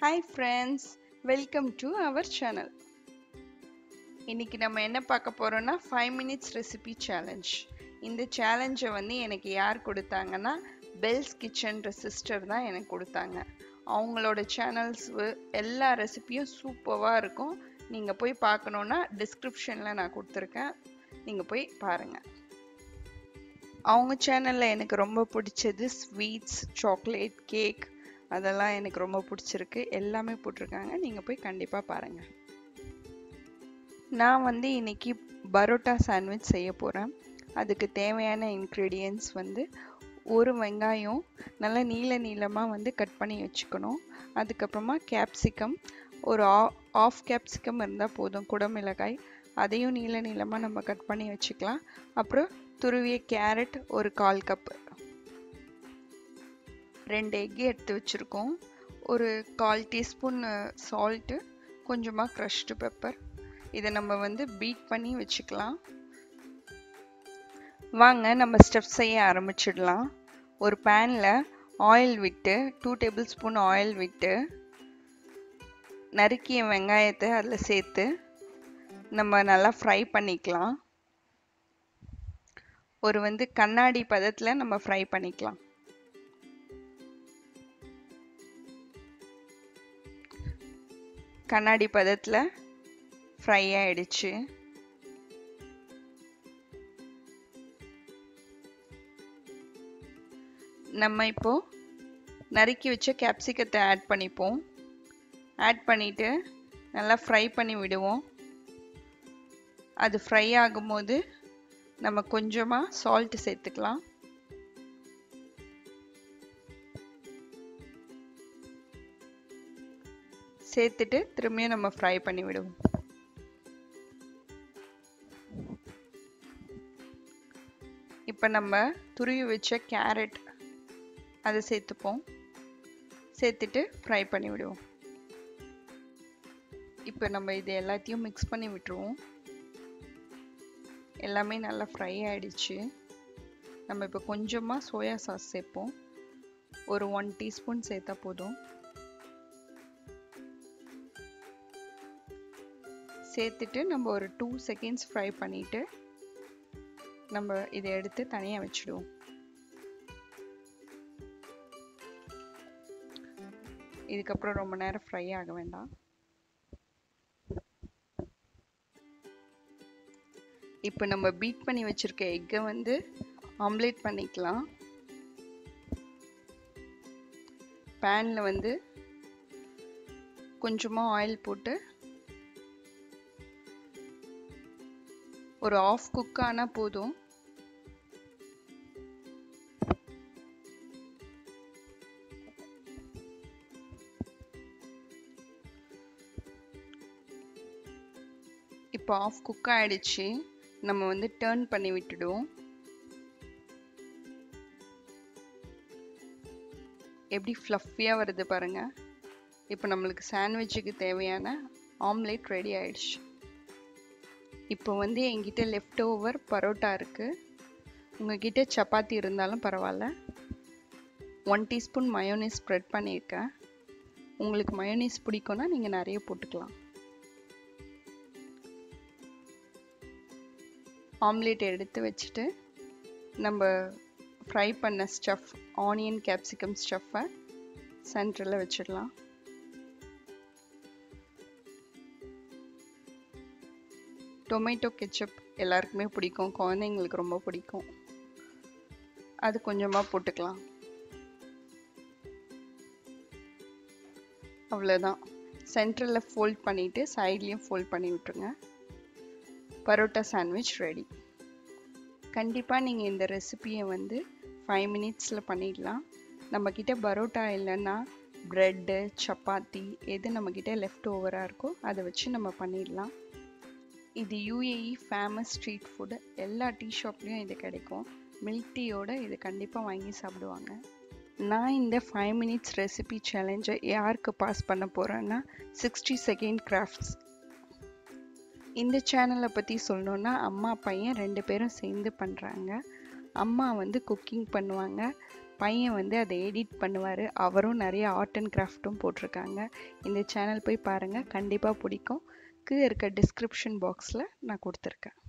hi friends welcome to our channel இன்னைக்கு நம்ம என்ன பார்க்க போறோம்னா ஃபைவ் மினிட்ஸ் ரெசிபி சேலஞ்ச் இந்த சேலஞ்சை வந்து எனக்கு யார் கொடுத்தாங்கன்னா பெல்ஸ் கிச்சன்ற சிஸ்டர் தான் எனக்கு கொடுத்தாங்க அவங்களோட சேனல்ஸ் எல்லா ரெசிபியும் சூப்பராக இருக்கும் நீங்கள் போய் பார்க்கணுன்னா டிஸ்கிரிப்ஷனில் நான் கொடுத்துருக்கேன் நீங்கள் போய் பாருங்கள் அவங்க சேனலில் எனக்கு ரொம்ப பிடிச்சது ஸ்வீட்ஸ் சாக்லேட் கேக் அதெல்லாம் எனக்கு ரொம்ப பிடிச்சிருக்கு எல்லாமே போட்டிருக்காங்க நீங்கள் போய் கண்டிப்பாக பாருங்கள் நான் வந்து இன்னைக்கு பரோட்டா சாண்ட்விச் செய்ய போகிறேன் அதுக்கு தேவையான இன்க்ரீடியன்ஸ் வந்து ஒரு வெங்காயம் நல்லா நீள நீளமாக வந்து கட் பண்ணி வச்சுக்கணும் அதுக்கப்புறமா கேப்சிகம் ஒரு ஆஃப் கேப்சிகம் இருந்தால் போதும் குடமிளகாய் அதையும் நீள நீளமாக நம்ம கட் பண்ணி வச்சுக்கலாம் அப்புறம் துருவிய கேரட் ஒரு கால் கப் ரெண்டு எக் எடுத்து வச்சுருக்கோம் ஒரு கால் டீஸ்பூன் சால்ட்டு கொஞ்சமாக க்ரஷ்டு பெப்பர் இதை நம்ம வந்து பீட் பண்ணி வச்சுக்கலாம் வாங்க நம்ம ஸ்டெப் செய்ய ஆரம்பிச்சிடலாம் ஒரு பேனில் ஆயில் விட்டு டூ டேபிள் ஸ்பூன் ஆயில் விட்டு நறுக்கிய வெங்காயத்தை அதில் சேர்த்து நம்ம நல்லா ஃப்ரை பண்ணிக்கலாம் ஒரு வந்து கண்ணாடி பதத்தில் நம்ம ஃப்ரை பண்ணிக்கலாம் கண்ணாடி பதத்தில் ஃப்ரை ஆயிடுச்சு நம்ம இப்போ நறுக்கி வச்ச கேப்சிகத்தை ஆட் பண்ணிப்போம் ஆட் பண்ணிட்டு நல்லா ஃப்ரை பண்ணி விடுவோம் அது ஃப்ரை ஆகும்போது நம்ம கொஞ்சமாக சால்ட்டு சேர்த்துக்கலாம் சேர்த்துட்டு திரும்பியும் நம்ம ஃப்ரை பண்ணி விடுவோம் இப்போ நம்ம துருவி வச்ச கேரட் அதை சேர்த்துப்போம் சேர்த்துட்டு ஃப்ரை பண்ணி விடுவோம் இப்போ நம்ம இது எல்லாத்தையும் மிக்ஸ் பண்ணி விட்டுருவோம் எல்லாமே நல்லா ஃப்ரை ஆயிடுச்சு நம்ம இப்போ கொஞ்சமாக சோயா சாஸ் சேர்ப்போம் ஒரு ஒன் டீஸ்பூன் சேர்த்தா போதும் சேர்த்துட்டு நம்ம ஒரு டூ செகண்ட்ஸ் ஃப்ரை பண்ணிவிட்டு நம்ம இதை எடுத்து தனியாக வச்சுடுவோம் இதுக்கப்புறம் ரொம்ப நேரம் ஃப்ரை ஆக வேண்டாம் இப்போ நம்ம பீட் பண்ணி வச்சுருக்க எக்கை வந்து ஆம்லேட் பண்ணிக்கலாம் பேனில் வந்து கொஞ்சமாக ஆயில் போட்டு ஒரு ஆஃப் குக் ஆனால் போதும் இப்போ ஆஃப் குக் ஆயிடுச்சு நம்ம வந்து டேர்ன் பண்ணி விட்டுடுவோம் எப்படி ஃப்ளஃபியாக வருது பாருங்க இப்போ நம்மளுக்கு சாண்ட்விச்சுக்கு தேவையான ஆம்லேட் ரெடி ஆயிடுச்சு இப்போ வந்து என்கிட்ட லெஃப்ட் ஓவர் பரோட்டா இருக்குது உங்ககிட்ட சப்பாத்தி இருந்தாலும் பரவாயில்ல ஒன் டீஸ்பூன் மயோனீஸ் ஸ்ப்ரெட் பண்ணியிருக்கேன் உங்களுக்கு மயோனீஸ் பிடிக்கும்னா நீங்கள் நிறைய போட்டுக்கலாம் ஆம்லேட் எடுத்து வச்சுட்டு நம்ம ஃப்ரை பண்ண ஸ்டஃப் ஆனியன் கேப்சிகம் ஸ்டஃப்பை சென்டரில் வச்சிடலாம் டொமேட்டோ கெச்சப் எல்லாருக்குமே பிடிக்கும் குழந்தைங்களுக்கு ரொம்ப பிடிக்கும் அது கொஞ்சமாக போட்டுக்கலாம் அவ்வளோதான் சென்டரில் ஃபோல்ட் பண்ணிவிட்டு சைட்லேயும் ஃபோல்ட் பண்ணி விட்டுருங்க பரோட்டா சாண்ட்விச் ரெடி கண்டிப்பாக நீங்கள் இந்த ரெசிப்பியை வந்து ஃபைவ் மினிட்ஸில் பண்ணிடலாம் நம்மக்கிட்ட பரோட்டா இல்லைன்னா ப்ரெட்டு சப்பாத்தி எது நம்மக்கிட்ட லெஃப்ட் ஓவராக இருக்கோ அதை வச்சு நம்ம பண்ணிடலாம் இது யூஏஇ ஃபேமஸ் ஸ்ட்ரீட் ஃபுட்டு எல்லா டீ ஷாப்லேயும் இது கிடைக்கும் மில்க் டீயோட இது கண்டிப்பாக வாங்கி சாப்பிடுவாங்க நான் இந்த ஃபைவ் மினிட்ஸ் ரெசிபி சேலஞ்சை யாருக்கு பாஸ் பண்ண போகிறேன்னா சிக்ஸ்டி செகண்ட் கிராஃப்ட்ஸ் இந்த சேனலை பற்றி சொல்லணுன்னா அம்மா பையன் ரெண்டு பேரும் சேர்ந்து பண்ணுறாங்க அம்மா வந்து குக்கிங் பண்ணுவாங்க பையன் வந்து அதை எடிட் பண்ணுவார் அவரும் நிறைய ஆர்ட் அண்ட் கிராஃப்ட்டும் போட்டிருக்காங்க இந்த சேனல் போய் பாருங்கள் கண்டிப்பாக பிடிக்கும் கீழே இருக்க டிஸ்கிரிப்ஷன் பாக்ஸில் நான் கொடுத்துருக்கேன்